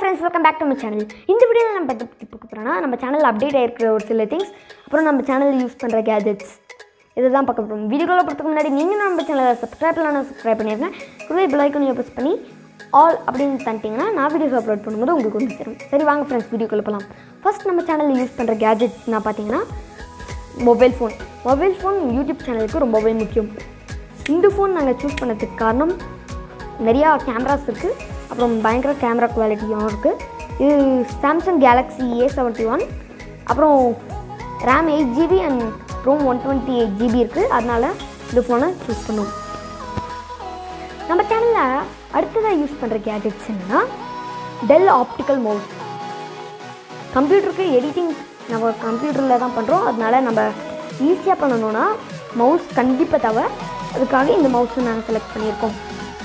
friends welcome back to நம்ம channel இந்த வீடியோவில் நம்ம எதை பற்றி பார்க்க போகிறோம்னா நம்ம சேனலில் அப்டேட் ஆகிருக்கிற ஒரு சில திங்ஸ் அப்புறம் நம்ம சேனலில் யூஸ் பண்ணுற கேஜெட்ஸ் இதை தான் பார்க்க போகிறோம் வீடியோக்குள்ள போகிறதுக்கு முன்னாடி நீங்கள் நம்ம சேனலை சப்ஸ்கிரைப் பண்ணலாம் சப்ஸ்கிரைப் பண்ணிடுங்க கூடவே பெல் ஐக்கனையும் ப்ரெஸ் பண்ணி ஆல் அப்படின்னு தந்துட்டிங்கன்னா நான் வீடியோஸ் அப்லோட் பண்ணும்போது உங்களுக்கு வந்து தரும் சரி வாங்க ஃப்ரெண்ட்ஸ் வீடியோக்குள்ள போகலாம் ஃபர்ஸ்ட் நம்ம சேனலில் யூஸ் பண்ணுற கேஜெட்ஸ்னால் பார்த்தீங்கன்னா mobile phone mobile phone YouTube சேனலுக்கு ரொம்பவே முக்கியம் இந்த ஃபோன் நாங்கள் சூஸ் பண்ணதுக்கு காரணம் நிறையா கேமராஸ் இருக்குது அப்புறம் பயங்கர கேமரா குவாலிட்டியும் இருக்குது இது Samsung Galaxy A seventy one அப்புறம் RAM eight GB and ROM one twenty eight GB இருக்குது அதனால் இந்த ஃபோனை சூஸ் பண்ணுவோம் நம்ம சேனலில் அடுத்ததாக யூஸ் பண்ணுற கேஜெட்ஸ் என்னன்னா டெல் ஆப்டிக்கல் மவுஸ் கம்ப்யூட்டருக்கு எடிட்டிங் நம்ம கம்ப்யூட்டரில் தான் பண்ணுறோம் அதனால நம்ம ஈஸியாக பண்ணணும்னா மவுஸ் கண்டிப்பாக தேவை அதுக்காக இந்த மவுஸை நாங்கள் செலக்ட் பண்ணியிருக்கோம்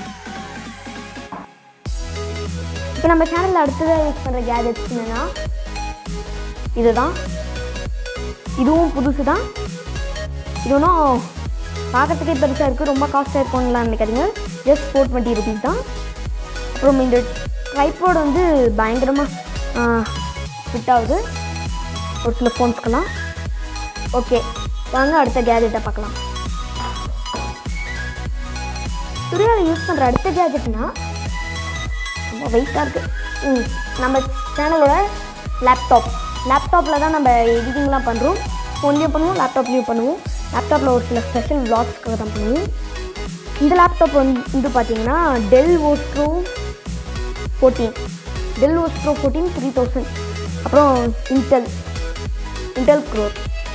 இப்போ நம்ம சேனலில் அடுத்ததாக யூஸ் பண்ணுற கேஜெட்ஸ் என்னென்னா இதுதான் இதுவும் புதுசு தான் இது ஒன்றும் பார்க்கறதுக்கே பெருசாக இருக்குது ரொம்ப காஸ்ட்டாக இருக்கும்லாம் நினைக்காதீங்க ஜஸ்ட் ஃபோர் டுவெண்ட்டி ருபீஸ் தான் அப்புறம் இந்த ட்ரைபோர்டு வந்து பயங்கரமாக ஃபிட் ஆகுது ஒரு சில ஃபோன்ஸ்க்கெல்லாம் ஓகே வாங்க அடுத்த கேஜெட்டை பார்க்கலாம் ஸ்டுடியோவில் யூஸ் பண்ணுற அடுத்த கேஜெட்னா ரொம்ப வெயிட்டாக இருக்குது ம் நம்ம சேனலோட லேப்டாப் லேப்டாப்பில் தான் நம்ம எடிட்டிங்லாம் பண்ணுறோம் ஃபோன்லேயும் பண்ணுவோம் லேப்டாப்லேயும் பண்ணுவோம் லேப்டாப்பில் ஒரு சில ஸ்பெஷல் வ்ளாக்ஸ்க்காக தான் பண்ணுவோம் இந்த லேப்டாப் வந்து வந்து பார்த்தீங்கன்னா Dell Vostro fourteen Dell Vostro fourteen three thousand அப்புறம் இன்டெல் இன்டெல் க்ரோர்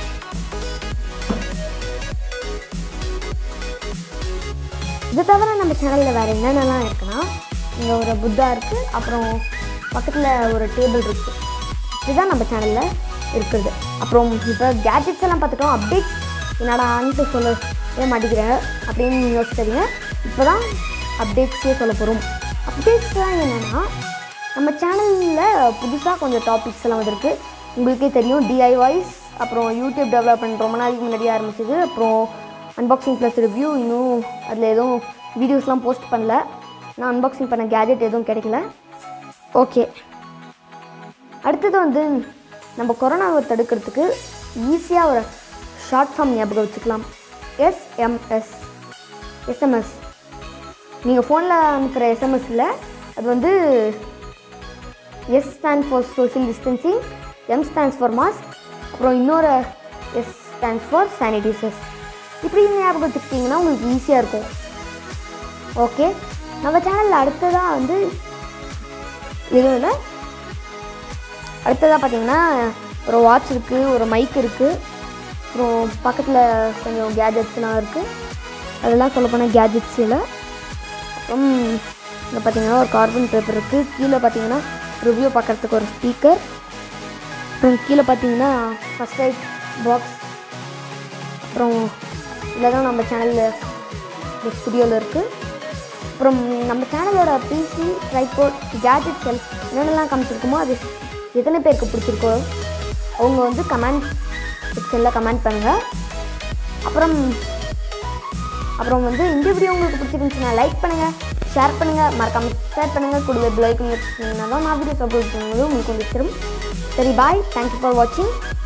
இது தவிர நம்ம சேனலில் வேறு என்னென்னலாம் இருக்குன்னா இங்கே ஒரு புத்தா இருக்குது அப்புறம் பக்கத்தில் ஒரு டேபிள் இருக்குது இதுதான் நம்ம சேனலில் இருக்கிறது அப்புறம் இப்போ கேஜெட்ஸ் எல்லாம் பார்த்துட்டோம் அப்டேட்ஸ் என்னடான்ட்டு சொல்லவே மாட்டேங்கிறேன் அப்படின்னு யோசிக்கிறீங்க இப்போ தான் அப்டேட்ஸே சொல்ல போகிறோம் அப்டேட்ஸ்லாம் என்னென்னா நம்ம சேனலில் புதுசாக கொஞ்சம் டாபிக்ஸ் எல்லாம் வந்திருக்கு உங்களுக்கே தெரியும் டிஐவாய்ஸ் அப்புறம் யூடியூப் டெவலப்மெண்ட் ரொம்ப நாளைக்கு முன்னாடி ஆரம்பிச்சது அப்புறம் அன்பாக்சிங் ப்ளஸ் ரிவ்யூ இன்னும் அதில் எதுவும் வீடியோஸ்லாம் போஸ்ட் பண்ணல நான் அன்பாக்சிங் பண்ண கேஜெட் எதுவும் கிடைக்கல ஓகே அடுத்தது வந்து நம்ம கொரோனாவை தடுக்கிறதுக்கு ஈஸியாக ஒரு ஷார்ட் ஃபார்ம் ஞாபகம் வச்சுக்கலாம் எஸ்எம்எஸ் எஸ்எம்எஸ் நீங்கள் ஃபோனில் அனுப்புகிற எஸ்எம்எஸில் அது வந்து S stand for social distancing M stands for mask அப்புறம் இன்னொரு எஸ் ஸ்டாண்ட்ஸ் ஃபார் சானிடைசர்ஸ் இப்படி ஞாபகம் வச்சுக்கிட்டிங்கன்னா உங்களுக்கு ஈஸியாக இருக்கும் ஓகே நம்ம சேனலில் அடுத்ததாக வந்து எதுவும் இல்லை அடுத்ததாக பார்த்தீங்கன்னா ஒரு வாட்ச் இருக்குது ஒரு மைக் இருக்குது அப்புறம் பக்கத்தில் கொஞ்சம் கேஜெட்ஸ்லாம் இருக்குது அதெல்லாம் சொல்லப்போனால் கேஜெட்ஸ் இல்லை அப்புறம் இங்கே பார்த்தீங்கன்னா ஒரு கார்பன் பேப்பர் இருக்குது கீழே பார்த்தீங்கன்னா ரிவ்யூ பார்க்குறதுக்கு ஒரு ஸ்பீக்கர் அப்புறம் கீழே பார்த்தீங்கன்னா ஃபஸ்ட் எய்ட் பாக்ஸ் அப்புறம் இதில் தான் நம்ம சேனலில் இந்த ஸ்டுடியோவில் இருக்குது அப்புறம் நம்ம சேனலோட பிசி ட்ரைபோர்ட் கேஜெட்ஸ் எல் என்னென்னலாம் காமிச்சிருக்கோமோ அது எத்தனை பேருக்கு பிடிச்சிருக்கோ அவங்க வந்து கமெண்ட் செக்ஷனில் கமெண்ட் பண்ணுங்கள் அப்புறம் அப்புறம் வந்து இந்த வீடியோ உங்களுக்கு பிடிச்சிருந்துச்சுன்னா லைக் பண்ணுங்கள் ஷேர் பண்ணுங்கள் மறக்காமல் ஷேர் பண்ணுங்கள் கூடிய லைக் பண்ணிங்கன்னா தான் நான் வீடியோஸ் அப்லோட் பண்ணும்போது உங்களுக்கு வந்து தரும் சரி பாய் தேங்க்யூ ஃபார் வாட்சிங்